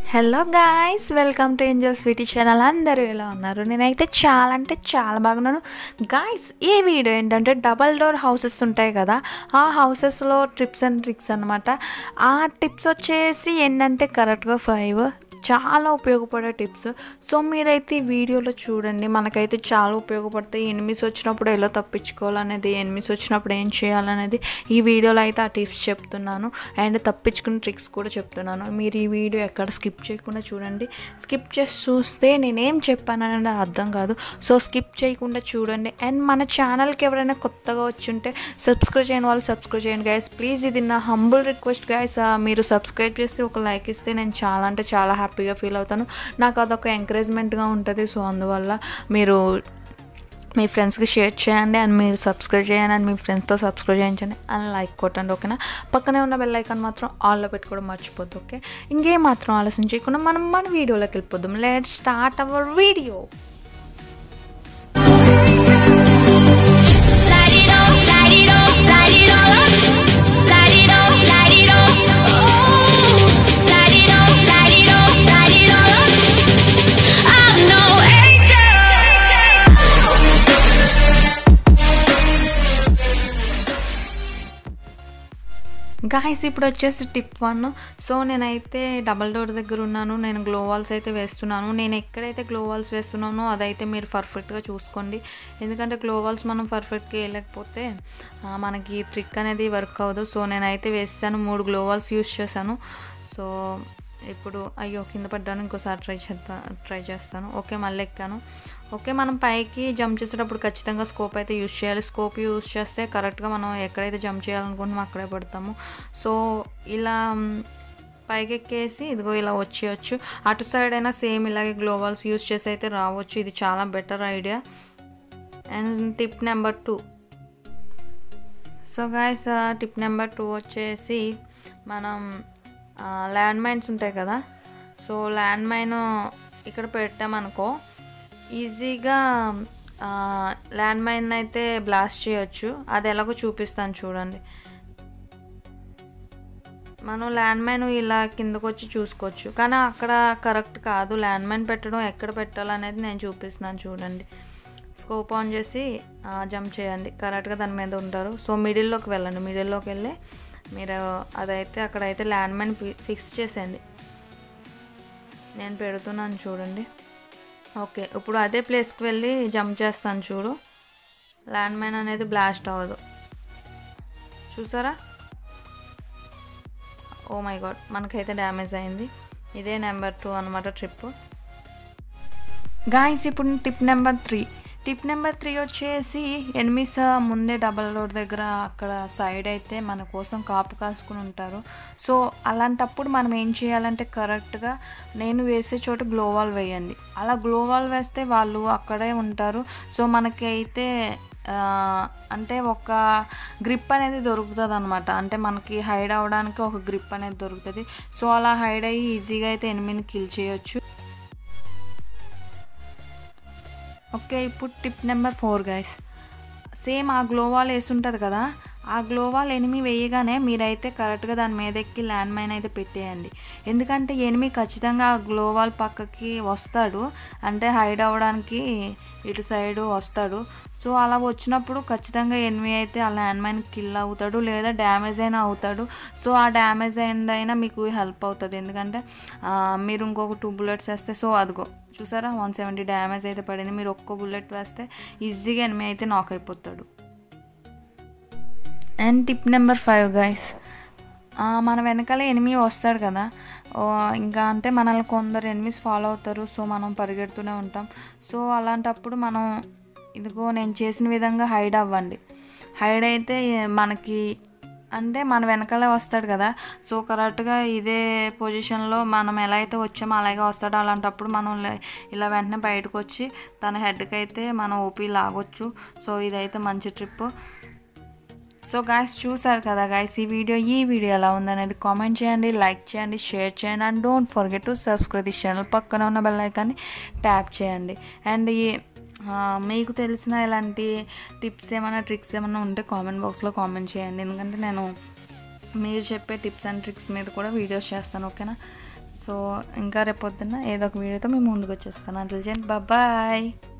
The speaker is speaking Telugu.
Hello guys welcome to Angel Sweety channel అందరూ ఎలా ఉన్నారు నేనైతే చాలా అంటే చాలా బాగున్నాను గాయ్స్ ఈ వీడియో ఏంటంటే డబల్ డోర్ హౌసెస్ ఉంటాయి కదా ఆ హౌసెస్లో ట్రిప్స్ అండ్ ట్రిక్స్ అనమాట ఆ టిప్స్ వచ్చేసి ఏంటంటే కరెక్ట్గా ఫైవ్ చాలా ఉపయోగపడే టిప్స్ సో మీరైతే ఈ వీడియోలో చూడండి మనకైతే చాలా ఉపయోగపడతాయి ఎనిమిస్ వచ్చినప్పుడు ఎలా తప్పించుకోవాలనేది ఎనిమిస్ వచ్చినప్పుడు ఏం చేయాలనేది ఈ వీడియోలో అయితే ఆ టిప్స్ చెప్తున్నాను అండ్ తప్పించుకునే ట్రిక్స్ కూడా చెప్తున్నాను మీరు ఈ వీడియో ఎక్కడ స్కిప్ చేయకుండా చూడండి స్కిప్ చేసి చూస్తే నేనేం చెప్పాననేది అర్థం కాదు సో స్కిప్ చేయకుండా చూడండి అండ్ మన ఛానల్కి ఎవరైనా కొత్తగా వచ్చి ఉంటే సబ్స్క్రైబ్ చేయని వాళ్ళు సబ్స్క్రైబ్ చేయండి గైస్ ప్లీజ్ ఇది నా హంబుల్ రిక్వెస్ట్ గైస్ మీరు సబ్స్క్రైబ్ చేసి ఒక లైక్ ఇస్తే నేను చాలా అంటే చాలా హ్యాపీగా ఫీల్ అవుతాను నాకు అదొక ఎంకరేజ్మెంట్గా ఉంటుంది సో అందువల్ల మీరు మీ ఫ్రెండ్స్కి షేర్ చేయండి అండ్ మీరు సబ్స్క్రైబ్ చేయండి అండ్ మీ ఫ్రెండ్స్తో సబ్స్క్రైబ్ చేయించండి అండ్ లైక్ కొట్టండి ఓకేనా పక్కనే ఉన్న బెల్ ఐకాన్ మాత్రం ఆల్లో పెట్టుకోవడం మర్చిపోద్దు ఓకే ఇంకేం మాత్రం ఆలోచన చేయకుండా మనం మన వీడియోలోకి వెళ్ళిపోదాం let start our video Light it up, light it up, light it all up. Light it up, light it up. Oh, light it up, light it up, light it all up. I'm no angel. Guys ఇప్పుడు వచ్చేసి టిప్ వన్ సో నేనైతే డబల్ డోర్ దగ్గర ఉన్నాను నేను గ్లో వాల్స్ అయితే వేస్తున్నాను నేను ఎక్కడైతే గ్లో వాల్స్ వేస్తున్నానో అదైతే మీరు పర్ఫెక్ట్గా చూసుకోండి ఎందుకంటే గ్లో వాల్స్ మనం పర్ఫెక్ట్గా వేయలేకపోతే ఆ, మనకి ట్రిక్ అనేది వర్క్ అవ్వదు సో నేనైతే వేసాను మూడు గ్లో వాల్స్ యూస్ చేశాను సో ఇప్పుడు అయ్యో కింద పడ్డాను ఇంకోసారి ట్రై చేద్దా ట్రై చేస్తాను ఓకే మళ్ళీ ఎక్కాను ఓకే మనం పైకి జంప్ చేసేటప్పుడు ఖచ్చితంగా స్కోప్ అయితే యూస్ చేయాలి స్కోప్ యూస్ చేస్తే కరెక్ట్గా మనం ఎక్కడైతే జంప్ చేయాలనుకుంటున్నామో అక్కడే పడతాము సో ఇలా మ్, పైకి ఎక్కేసి ఇదిగో ఇలా వచ్చేయచ్చు అటు సైడ్ అయినా సేమ్ ఇలాగే గ్లోబల్స్ యూస్ చేసి అయితే రావచ్చు ఇది చాలా better idea and tip number two so guys tip number two వచ్చేసి మనం ల్యాండ్ మైన్స్ ఉంటాయి కదా సో ల్యాండ్ మైన్ ఇక్కడ పెట్టామనుకో ఈజీగా ల్యాండ్ మైన్ అయితే బ్లాస్ట్ చేయొచ్చు అది ఎలాగో చూపిస్తాను చూడండి మనం ల్యాండ్ మైన్ ఇలా కిందకు వచ్చి చూసుకోవచ్చు కానీ అక్కడ కరెక్ట్ కాదు ల్యాండ్ మైన్ పెట్టడం ఎక్కడ పెట్టాలనేది నేను చూపిస్తున్నాను చూడండి స్కోప్ ఆన్ చేసి జంప్ చేయండి కరెక్ట్గా దాని మీద ఉంటారు సో మిడిల్లోకి వెళ్ళండి మిడిల్లోకి వెళ్ళి మీరు అదైతే అక్కడైతే ల్యాండ్ మైన్ ఫిక్స్ చేసేయండి నేను పెడుతున్నాను చూడండి ఓకే ఇప్పుడు అదే ప్లేస్కి వెళ్ళి జంప్ చేస్తాను చూడు ల్యాండ్ మైన్ అనేది బ్లాస్ట్ అవ్వదు చూసారా ఓ మై గాడ్ మనకైతే డ్యామేజ్ అయింది ఇదే నెంబర్ టూ అనమాట ట్రిప్ గాయస్ ఇప్పుడు tip number three tip number three వచ్చేసి ఎనిమిస్ ముందే డబల్ రోడ్ దగ్గర అక్కడ సైడ్ అయితే మన కోసం కాపు కాసుకుని ఉంటారు సో అలాంటప్పుడు మనం ఏం చేయాలంటే కరెక్ట్గా నేను వేసే చోట గ్లోవాల్ వేయండి అలా గ్లోవాల్ వేస్తే వాళ్ళు అక్కడే ఉంటారు సో మనకి అయితే ఆ, అంటే ఒక గ్రిప్ అనేది దొరుకుతుంది అనమాట అంటే మనకి హైడ్ అవ్వడానికి ఒక గ్రిప్ అనేది దొరుకుతుంది సో అలా హైడ్ అయ్యి ఈజీగా అయితే ఎనిమిది కిల్ చేయొచ్చు ఓకే ఇప్పుడు tip number four guys same ఆ గ్లోవాల్ వేసి ఉంటుంది కదా ఆ గ్లోవాల్ ఎనిమి వేయగానే మీరైతే కరెక్ట్గా దాని మీద ఎక్కి ల్యాండ్ మైన్ అయితే పెట్టేయండి ఎందుకంటే ఎనిమి ఖచ్చితంగా ఆ గ్లోవాల్ పక్కకి వస్తాడు అంటే హైడ్ అవ్వడానికి ఇటు సైడ్ వస్తాడు సో అలా వచ్చినప్పుడు ఖచ్చితంగా ఎనిమి అయితే ఆ ల్యాండ్ మైన్ కిల్ అవుతాడు లేదా డ్యామేజ్ అయినా అవుతాడు సో ఆ డ్యామేజ్ అయినా మీకు హెల్ప్ అవుతుంది ఎందుకంటే ఆ, మీరు ఇంకొక టూ బుల్లెట్స్ వేస్తే సో అదిగో చూసారా వన్ సెవెంటీ డ్యామేజ్ అయితే పడింది మీరు ఒక్క బుల్లెట్ వేస్తే ఈజీగా ఎనిమి అయితే నాక్ అయిపోతాడు and tip number five guys మన వెనకాల ఎనిమి వస్తాడు కదా ఓ, ఇంకా అంటే మనల్ని కొందరు ఎనిమిస్ ఫాలో అవుతారు సో మనం పరిగెడుతూనే ఉంటాం సో అలాంటప్పుడు మనం ఇదిగో నేను చేసిన విధంగా హైడ్ అవ్వండి హైడ్ అయితే మనకి అంటే మన వెనకాలే వస్తాడు కదా సో కరెక్ట్గా ఇదే పొజిషన్లో మనం ఎలా అయితే వచ్చామో అలాగే వస్తాడు అలాంటప్పుడు మనం లే- ఇలా వెంటనే బయటకు వచ్చి తన హెడ్కి అయితే మనం ఓపీ లాగొచ్చు సో ఇదైతే మంచి ట్రిప్ సో గాయస్ చూసారు కదా గాయస్ ఈ వీడియో ఈ వీడియో ఎలా ఉందనేది కామెంట్ చేయండి లైక్ చేయండి షేర్ చేయండి and don't forget to subscribe this channel పక్కన ఉన్న బెల్ ఐకాన్ని ట్యాప్ చేయండి అండ్ ఈ ఆ, మీకు తెలిసిన ఇలాంటి టిప్స్ ఏమైనా ట్రిక్స్ ఏమైనా ఉంటే కామెంట్ బాక్స్లో కామెంట్ చేయండి ఎందుకంటే నేను మీరు చెప్పే టిప్స్ అండ్ ట్రిక్స్ మీద కూడా వీడియోస్ చేస్తాను ఓకేనా సో సో ఇంకా రేపు పొద్దున్న ఏదో ఒక వీడియోతో మేము ముందుకు వచ్చేస్తాను అంటే బాయ్